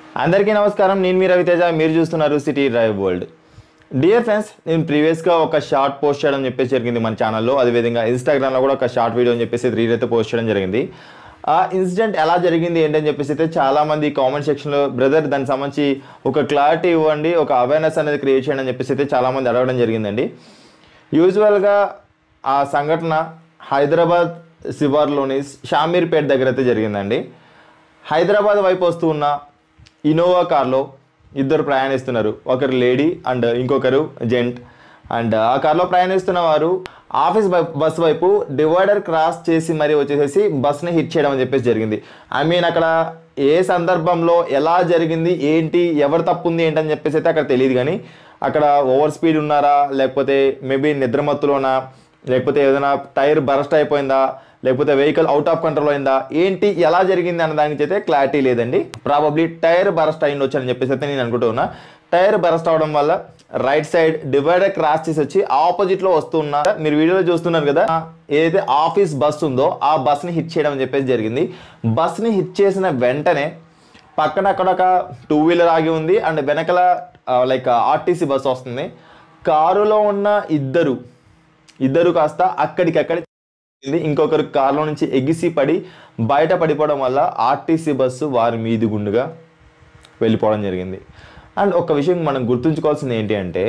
అందరికీ నమస్కారం నేను మీ రవితేజ మీరు చూస్తున్నారు city drive world dear friends నేను ప్రీవియస్గా ఒక షార్ట్ పోస్ట్ చేయడం చెప్పేసి జరిగింది మన ఛానల్లో అదేవిధంగా ఇన్స్టాగ్రామ్లో కూడా ఒక షార్ట్ వీడియో అని చెప్పేసి రీల్ అయితే పోస్ట్ చేయడం జరిగింది ఆ ఇన్సిడెంట్ ఎలా జరిగింది ఏంటని చెప్పేసి అయితే చాలామంది కామెంట్ సెక్షన్లో బ్రదర్ దానికి సంబంధించి ఒక క్లారిటీ ఇవ్వండి ఒక అవేర్నెస్ అనేది క్రియేట్ చేయండి అని చెప్పేసి అయితే చాలామంది అడగడం జరిగిందండి యూజువల్గా ఆ సంఘటన హైదరాబాద్ శివార్లోని షామీర్పేట్ దగ్గర అయితే జరిగిందండి హైదరాబాద్ వైపు వస్తూ ఉన్న ఇనోవా కార్లో ఇద్దరు ప్రయాణిస్తున్నారు ఒకరు లేడీ అండ్ ఇంకొకరు జెంట్ అండ్ ఆ కార్లో ప్రయాణిస్తున్న వారు ఆఫీస్ బై- బస్ వైపు డివైడర్ క్రాస్ చేసి మరి వచ్చేసేసి బస్ని హిట్ చేయడం అని చెప్పేసి జరిగింది ఐ మీన్ అక్కడ ఏ సందర్భంలో ఎలా జరిగింది ఏంటి ఎవరు తప్పు ఉంది ఏంటని చెప్పేసి అయితే అక్కడ తెలియదు కానీ అక్కడ ఓవర్ స్పీడ్ ఉన్నారా లేకపోతే మేబీ నిద్రమత్తులోనా లేకపోతే ఏదైనా టైర్ బరస్ట్ అయిపోయిందా లేకపోతే వెహికల్ అవుట్ ఆఫ్ కంట్రోల్ అయిందా ఏంటి ఎలా జరిగింది అన్న దానికి అయితే క్లారిటీ లేదండి ప్రాబబ్లీ టైర్ బరస్ట్ అయింది వచ్చి అని చెప్పేసి అయితే నేను అనుకుంటున్నా టైర్ బరస్ట్ అవడం వల్ల రైట్ సైడ్ డివైడర్ క్రాస్ చేసి వచ్చి ఆపోజిట్ లో వస్తున్నా మీరు వీడియోలో చూస్తున్నారు కదా ఏదైతే ఆఫీస్ బస్ ఉందో ఆ బస్ ని హిట్ చేయడం అని చెప్పేసి జరిగింది బస్ ని హిట్ చేసిన వెంటనే పక్కన అక్కడ ఒక టూ వీలర్ ఆగి ఉంది అండ్ వెనకల లైక్ ఆర్టీసీ బస్ వస్తుంది కారులో ఉన్న ఇద్దరు ఇద్దరు కాస్త అక్కడికక్కడ ఇది ఇంకొకరు కారులో నుంచి ఎగిసి పడి బయట పడిపోవడం వల్ల ఆర్టీసీ బస్సు వారి మీది గుండుగా వెళ్ళిపోవడం జరిగింది అండ్ ఒక విషయం మనం గుర్తుంచుకోవాల్సింది ఏంటి అంటే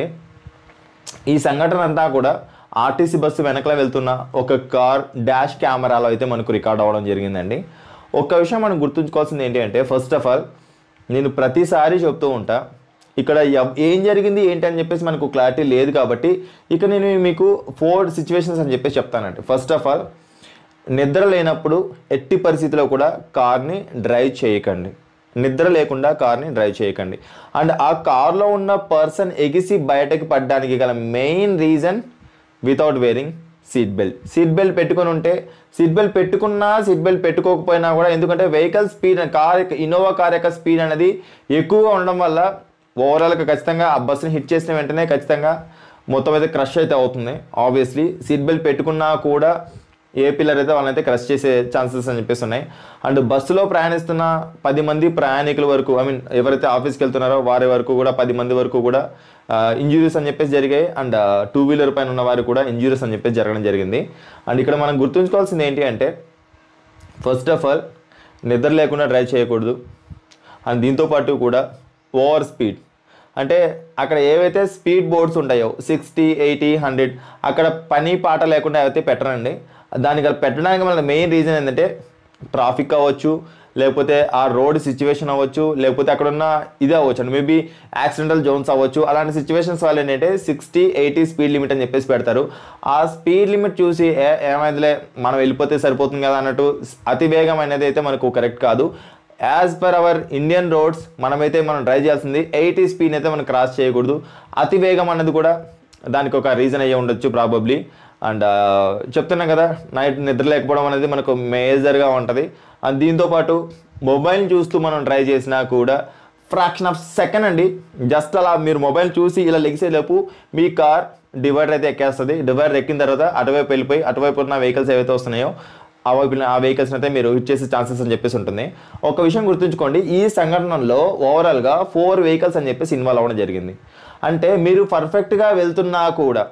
ఈ సంఘటన అంతా కూడా ఆర్టీసీ బస్సు వెనకల వెళ్తున్న ఒక కార్ డాష్ కెమెరాలో అయితే మనకు రికార్డ్ అవ్వడం జరిగిందండి ఒక విషయం మనం గుర్తుంచుకోవాల్సింది ఏంటి అంటే ఫస్ట్ ఆఫ్ ఆల్ నేను ప్రతిసారి చెప్తూ ఉంటా ఇక్కడ ఎవ్- ఏం జరిగింది ఏంటి అని చెప్పేసి మనకు క్లారిటీ లేదు కాబట్టి ఇక నేను మీకు ఫోర్ సిచ్యువేషన్స్ అని చెప్పేసి చెప్తానండి ఫస్ట్ ఆఫ్ ఆల్ నిద్ర లేనప్పుడు ఎట్టి పరిస్థితిలో కూడా కార్ని డ్రైవ్ చేయకండి నిద్ర లేకుండా కార్ని డ్రైవ్ చేయకండి అండ్ ఆ కార్లో ఉన్న పర్సన్ ఎగిసి బయటకి పడడానికి గల main reason without wearing seat belt seat belt పెట్టుకొని ఉంటే సీట్ బెల్ట్ పెట్టుకున్నా సీట్ బెల్ట్ పెట్టుకోకపోయినా కూడా ఎందుకంటే వెహికల్ స్పీడ్ కార్ యొక్క ఇన్నోవా కార్ యొక్క స్పీడ్ అనేది ఎక్కువగా ఉండడం వల్ల ఓవరాల్గా ఖచ్చితంగా ఆ బస్సుని హిట్ చేసిన వెంటనే ఖచ్చితంగా మొత్తం అయితే క్రష్ అయితే అవుతుంది ఆబ్వియస్లీ సీట్ బెల్ట్ పెట్టుకున్నా కూడా ఏ పిల్లర్ అయితే వాళ్ళనైతే క్రష్ చేసే ఛాన్సెస్ అని చెప్పేసి ఉన్నాయి అండ్ బస్సులో ప్రయాణిస్తున్న పది మంది ప్రయాణికుల వరకు ఐ మీన్ ఎవరైతే ఆఫీస్కి వెళ్తున్నారో వారి వరకు కూడా పది మంది వరకు కూడా ఇంజురీస్ అని చెప్పేసి జరిగాయి అండ్ టూ వీలర్ పైన ఉన్న వారు కూడా ఇంజురీస్ అని చెప్పేసి జరగడం జరిగింది అండ్ ఇక్కడ మనం గుర్తుంచుకోవాల్సింది ఏంటి అంటే ఫస్ట్ ఆఫ్ ఆల్ నిద్ర లేకుండా డ్రైవ్ చేయకూడదు అండ్ దీంతో పాటు కూడా ఓవర్ స్పీడ్ అంటే అక్కడ ఏవైతే స్పీడ్ బోర్డ్స్ ఉంటాయో సిక్స్టీ ఎయిటీ హండ్రెడ్ అక్కడ పని పాట లేకుండా అయితే పెట్టరండి దానికి అలా పెట్టడానికి మన మెయిన్ రీజన్ ఏంటంటే ట్రాఫిక్ అవ్వచ్చు లేకపోతే ఆ రోడ్ సిచ్యువేషన్ అవ్వచ్చు లేకపోతే అక్కడ ఉన్న ఇది అవ్వచ్చు అండి మేబీ యాక్సిడెంటల్ జోన్స్ అవ్వచ్చు అలాంటి సిచ్యువేషన్స్ వల్ల ఏంటంటే సిక్స్టీ ఎయిటీ స్పీడ్ లిమిట్ అని చెప్పేసి పెడతారు ఆ స్పీడ్ లిమిట్ చూసి ఏ ఏమైందిలే మనం వెళ్ళిపోతే సరిపోతుంది కదా అన్నట్టు అతి వేగం అనేది అయితే మనకు కరెక్ట్ కాదు as per our Indian roads మనమైతే మనం డ్రైవ్ చేయాల్సింది ఎయిటీ స్పీడ్ అయితే మనం క్రాస్ చేయకూడదు అతి వేగం అన్నది కూడా దానికి ఒక రీజన్ అయ్యి ఉండొచ్చు ప్రాబబ్లీ అండ్ చెప్తున్నాం కదా నైట్ నిద్ర లేకపోవడం అనేది మనకు మేజర్గా ఉంటుంది అండ్ దీంతో పాటు మొబైల్ చూస్తూ మనం డ్రైవ్ చేసినా కూడా ఫ్రాక్షన్ ఆఫ్ సెకండ్ అండి జస్ట్ అలా మీరు మొబైల్ చూసి ఇలా లెగిసేలోపు మీ కార్ డివైడర్ అయితే ఎక్కేస్తుంది డివైడర్ ఎక్కిన తర్వాత అటువైపు వెళ్ళిపోయి అటువైపు ఉన్న వెహికల్స్ ఏవైతే వస్తున్నాయో ఆ వైపు ఆ వెహికల్స్ అయితే మీరు హిట్ చేసే ఛాన్సెస్ అని చెప్పేసి ఉంటుంది ఒక విషయం గుర్తుంచుకోండి ఈ సంఘటనలో ఓవరాల్గా ఫోర్ వెహికల్స్ అని చెప్పేసి ఇన్వాల్వ్ అవ్వడం జరిగింది అంటే మీరు పర్ఫెక్ట్గా వెళ్తున్నా కూడా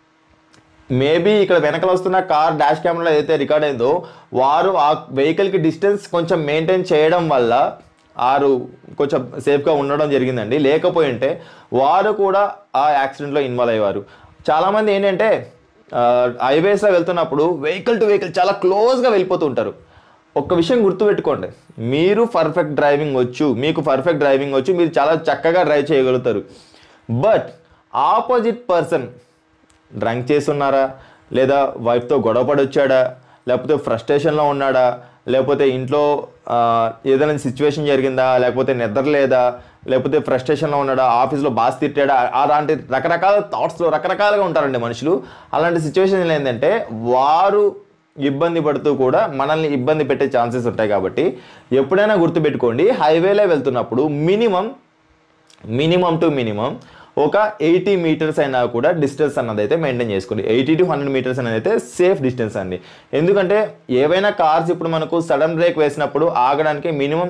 మేబీ ఇక్కడ వెనకలు వస్తున్న కార్ డాష్ కెమెరాలో ఏదైతే రికార్డ్ అయిందో వారు ఆ వెహికల్కి డిస్టెన్స్ కొంచెం మెయింటైన్ చేయడం వల్ల వారు కొంచెం సేఫ్గా ఉండడం జరిగిందండి లేకపోయి ఉంటే వారు కూడా ఆ యాక్సిడెంట్లో ఇన్వాల్వ్ అయ్యేవారు చాలామంది ఏంటంటే హైవేస్లో వెళ్తున్నప్పుడు వెహికల్ టు వెహికల్ చాలా క్లోజ్గా వెళ్ళిపోతూ ఉంటారు ఒక్క విషయం గుర్తుపెట్టుకోండి మీరు పర్ఫెక్ట్ డ్రైవింగ్ వచ్చు మీకు పర్ఫెక్ట్ డ్రైవింగ్ వచ్చు మీరు చాలా చక్కగా డ్రైవ్ చేయగలుగుతారు బట్ ఆపోజిట్ పర్సన్ డ్రంక్ చేస్తున్నారా లేదా వైఫ్తో గొడవపడి వచ్చాడా లేకపోతే ఫ్రస్ట్రేషన్లో ఉన్నాడా లేకపోతే ఇంట్లో ఆ, ఏదైనా సిచ్యువేషన్ జరిగిందా లేకపోతే నిద్ర లేదా లేకపోతే ఫ్రస్ట్రేషన్లో ఉన్నాడా ఆఫీస్లో బాస్ తిట్టాడా అలాంటి రకరకాల థాట్స్లో రకరకాలుగా ఉంటారండి మనుషులు అలాంటి సిచ్యువేషన్ ఏంటంటే వారు ఇబ్బంది పడుతూ కూడా మనల్ని ఇబ్బంది పెట్టే ఛాన్సెస్ ఉంటాయి కాబట్టి ఎప్పుడైనా గుర్తుపెట్టుకోండి హైవేలో వెళ్తున్నప్పుడు మినిమం మినిమం టు మినిమం ఒక ఎయిటీ మీటర్స్ అయినా కూడా డిస్టెన్స్ అన్నది అయితే మెయింటైన్ చేసుకోండి ఎయిటీ టు హండ్రెడ్ మీటర్స్ అనేది అయితే సేఫ్ డిస్టెన్స్ అండి ఎందుకంటే ఏవైనా కార్స్ ఇప్పుడు మనకు సడన్ బ్రేక్ వేసినప్పుడు ఆగడానికి minimum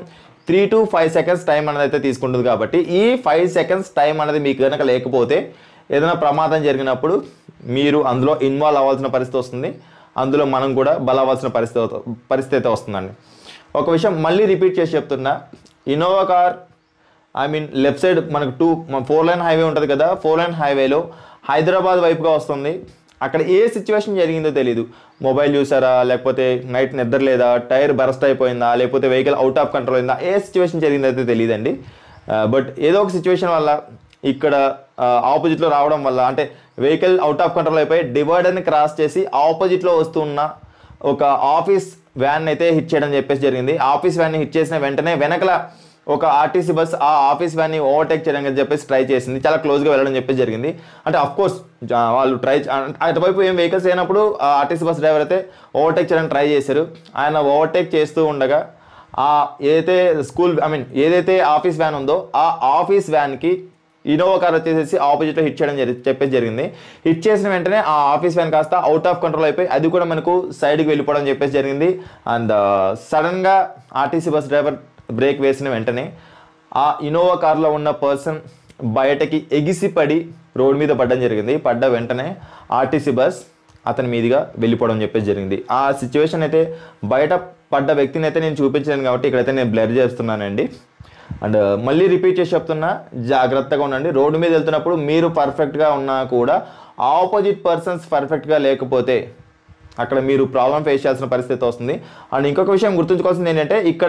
three to five seconds time అనేది అయితే తీసుకుంటుంది కాబట్టి ఈ ఫైవ్ సెకండ్స్ టైం అనేది మీకు కనుక లేకపోతే ఏదైనా ప్రమాదం జరిగినప్పుడు మీరు అందులో ఇన్వాల్వ్ అవ్వాల్సిన పరిస్థితి వస్తుంది అందులో మనం కూడా బలవ్వాల్సిన పరిస్థితి అవుత- పరిస్థితి అయితే వస్తుందండి ఒక విషయం మళ్ళీ రిపీట్ చేసి చెప్తున్నా Innova car I mean left side మనకు టూ ఫోర్ లైన్ హైవే ఉంటుంది కదా ఫోర్ లైన్ హైవేలో హైదరాబాద్ వైపుగా వస్తుంది అక్కడ ఏ సిచ్యువేషన్ జరిగిందో తెలియదు మొబైల్ చూసారా లేకపోతే నైట్ నిద్ర లేదా టైర్ బరస్ట్ అయిపోయిందా లేకపోతే వెహికల్ అవుట్ ఆఫ్ కంట్రోల్ అయిందా ఏ సిచ్యువేషన్ జరిగిందో అయితే తెలియదండి బట్ ఏదో ఒక సిచ్యువేషన్ వల్ల ఇక్కడ ఆపోజిట్లో రావడం వల్ల అంటే వెహికల్ అవుట్ ఆఫ్ కంట్రోల్ అయిపోయి డివైడర్ని క్రాస్ చేసి ఆపోజిట్లో వస్తున్న ఒక ఆఫీస్ వ్యాన్ అయితే హిట్ చేయడం చెప్పేసి జరిగింది ఆఫీస్ వ్యాన్ని హిట్ చేసిన వెంటనే వెనకల ఒక ఆర్టీసీ బస్ ఆ ఆఫీస్ వ్యాన్ని ఓవర్టేక్ చేయడం అని చెప్పేసి ట్రై చేసింది చాలా క్లోజ్గా వెళ్ళడం చెప్పేసి జరిగింది అంటే అఫ్ కోర్స్ వాళ్ళు ట్రై అటువైపు ఏం వెహికల్స్ అయినప్పుడు ఆ ఆర్టీసీ బస్ డ్రైవర్ అయితే ఓవర్టేక్ చేయడానికి ట్రై చేశారు ఆయన ఓవర్టేక్ చేస్తూ ఉండగా ఆ ఏదైతే స్కూల్ ఐ మీన్ ఏదైతే ఆఫీస్ వ్యాన్ ఉందో ఆ ఆఫీస్ వ్యాన్కి ఇన్నోవా కార్ వచ్చేసి ఆపోజిట్లో హిట్ చేయడం జరి చెప్పేసి జరిగింది హిట్ చేసిన వెంటనే ఆ ఆఫీస్ వ్యాన్ కాస్త అవుట్ ఆఫ్ కంట్రోల్ అయిపోయి అది కూడా మనకు సైడ్కి వెళ్ళిపోవడం చెప్పేసి జరిగింది అండ్ సడన్గా ఆర్టీసీ బస్ డ్రైవర్ బ్రేక్ వేసిన వెంటనే ఆ ఇన్నోవా కార్లో ఉన్న పర్సన్ బయటకి ఎగిసిపడి రోడ్ మీద పడడం జరిగింది పడ్డ వెంటనే ఆర్టీసీ బస్ అతని మీదుగా వెళ్ళిపోవడం చెప్పేసి జరిగింది ఆ సిచ్యువేషన్ అయితే బయట పడ్డ వ్యక్తిని అయితే నేను చూపించలేను కాబట్టి ఇక్కడైతే నేను బ్లర్ చేస్తున్నానండి అండ్ మళ్ళీ రిపీట్ చేసి చెప్తున్నా జాగ్రత్తగా ఉండండి రోడ్డు మీద వెళ్తున్నప్పుడు మీరు పర్ఫెక్ట్గా ఉన్నా కూడా ఆపోజిట్ పర్సన్స్ పర్ఫెక్ట్గా లేకపోతే అక్కడ మీరు ప్రాబ్లం ఫేస్ చేయాల్సిన పరిస్థితి వస్తుంది అండ్ ఇంకొక విషయం గుర్తుంచుకోవాల్సింది ఏంటంటే ఇక్కడ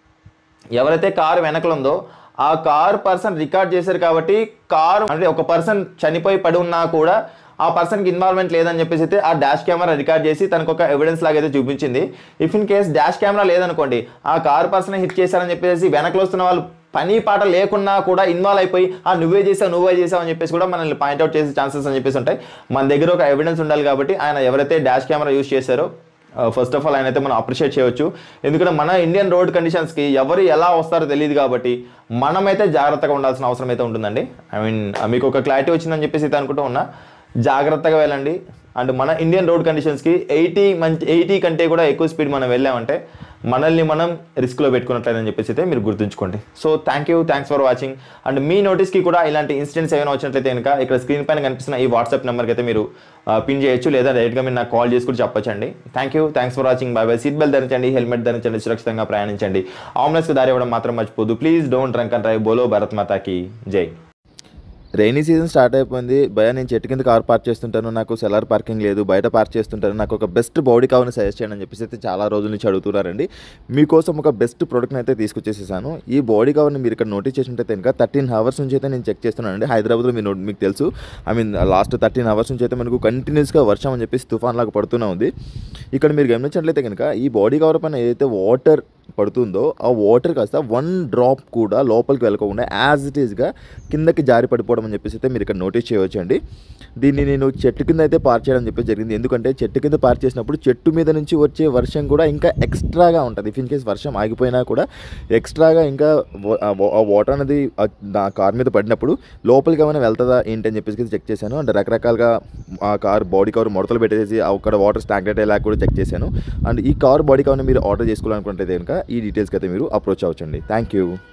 ఎవరైతే కారు వెనకలు ఉందో ఆ కార్ పర్సన్ రికార్డ్ చేశారు కాబట్టి కారు అంటే ఒక పర్సన్ చనిపోయి పడి ఉన్నా కూడా ఆ పర్సన్కి ఇన్వాల్వ్మెంట్ లేదని చెప్పేసి అయితే ఆ డాష్ కెమెరా రికార్డ్ చేసి తనకు ఒక ఎవిడెన్స్ లాగా అయితే చూపించింది if in case dash camera లేదనుకోండి ఆ కార్ పర్సన్ హిట్ చేశారని చెప్పేసి వెనకలో వస్తున్న వాళ్ళు పని పాట లేకున్నా కూడా ఇన్వాల్వ్ అయిపోయి ఆ నువ్వే చేసావు నువ్వే చేసావు అని చెప్పేసి కూడా మనల్ని పాయింట్అవుట్ చేసే ఛాన్సెస్ అని చెప్పేసి ఉంటాయి మన దగ్గర ఒక ఎవిడెన్స్ ఉండాలి కాబట్టి ఆయన ఎవరైతే డాష్ కెమెరా యూస్ చేశారో ఫస్ట్ ఆఫ్ ఆల్ ఆయన అయితే మనం అప్రిషియేట్ చేయొచ్చు ఎందుకంటే మన ఇండియన్ రోడ్ కండిషన్స్కి ఎవరు ఎలా వస్తారో తెలియదు కాబట్టి మనమైతే జాగ్రత్తగా ఉండాల్సిన అవసరం అయితే ఉంటుందండి ఐ మీన్ మీకు ఒక క్లారిటీ వచ్చిందని చెప్పేసి అయితే అనుకుంటూ ఉన్నా జాగ్రత్తగా వెళ్ళండి అండ్ మన ఇండియన్ రోడ్ కండిషన్స్కి ఎయిటీ మంచి ఎయిటీ కంటే కూడా ఎక్కువ స్పీడ్ మనం వెళ్ళామంటే మనల్ని మనం రిస్క్లో పెట్టుకున్నట్లేదని చెప్పేసి అయితే మీరు గుర్తుంచుకోండి so thank you thanks for watching and మీ నోటీస్కి కూడా ఇలాంటి ఇన్సిడెంట్స్ ఏమైనా వచ్చినట్లయితే కనుక ఇక్కడ స్క్రీన్ పైన కనిపిస్తున్న ఈ వాట్సాప్ నెంబర్కి అయితే మీరు పిన్ చేయొచ్చు లేదా డైరెక్ట్గా మీరు నాకు కాల్ చేసి కూడా చెప్పొచ్చండి thank you thanks for watching bye bye seat belt ధరించండి హెల్మెట్ ధరించండి సురక్షితంగా ప్రయాణించండి ఆంబులెన్స్కి దారి ఇవ్వడం మాత్రం మర్చిపోదు please don't drunk and drive బోలో భరత్ మాతాకి జై రైనీ సీజన్ స్టార్ట్ అయిపోయింది భయ నేను చెట్టు కింద కార్ పార్క్ చేస్తుంటాను నాకు సెలార్ పార్కింగ్ లేదు బయట పార్క్ చేస్తుంటాను నాకు ఒక బెస్ట్ బాడీ కావాలని సజెస్ట్ చేయండి అని చెప్పేసి అయితే చాలా రోజుల నుంచి అడుగుతున్నారండి మీకోసం ఒక బెస్ట్ ప్రోడక్ట్ని అయితే తీసుకొచ్చేసేసాను ఈ బాడీ కవర్ని మీరు ఇక్కడ నోటీస్ చేసినట్టు కనుక థర్టీన్ అవర్స్ నుంచి అయితే నేను చెక్ చేస్తున్నానండి హైదరాబాద్లో మీరు నోట్- మీకు తెలుసు I mean last thirteen hours నుంచి అయితే మనకు కంటిన్యూస్గా వర్షం అని చెప్పేసి తుఫాన్ లాగా పడుతూనే ఉంది ఇక్కడ మీరు గమనించినట్లయితే కనుక ఈ బాడీ కవర్ పైన ఏదైతే వాటర్ పడుతుందో ఆ వాటర్ కాస్త వన్ డ్రాప్ కూడా లోపలికి వెళ్ళకుండా యాజ్ ఇట్ ఈస్గా కిందకి జారి పడిపోవడం అని చెప్పేసి అయితే మీరు ఇక్కడ నోటీస్ చేయవచ్చు అండి దీన్ని నేను చెట్టు కింద అయితే పార్క్ చేయడం చెప్పేసి జరిగింది ఎందుకంటే చెట్టు కింద పార్క్ చేసినప్పుడు చెట్టు మీద నుంచి వచ్చే వర్షం కూడా ఇంకా ఎక్స్ట్రాగా ఉంటుంది ఇఫ్ ఇన్ కేస్ వర్షం ఆగిపోయినా కూడా ఎక్స్ట్రాగా ఇంకా వా- ఆ వా- ఆ వాటర్ అనేది ఆ నా కార్ మీద పడినప్పుడు లోపలికి ఏమైనా వెళ్తుందా ఏంటి అని చెప్పేసి చెక్ చేశాను అండ్ రకరకాలుగా ఆ కార్ బాడీ కవర్ ముడతలు పెట్టేసి అక్కడ వాటర్ స్టాగ్నేట్ అయ్యేలా కూడా చెక్ చేశాను అండ్ ఈ కార్ బాడీ కవర్ని మీరు ఆర్డర్ చేసుకోవాలనుకుంటే కనుక ఈ డీటెయిల్స్కి అయితే మీరు అప్రోచ్ అవ్వచ్చండి థ్యాంక్ యూ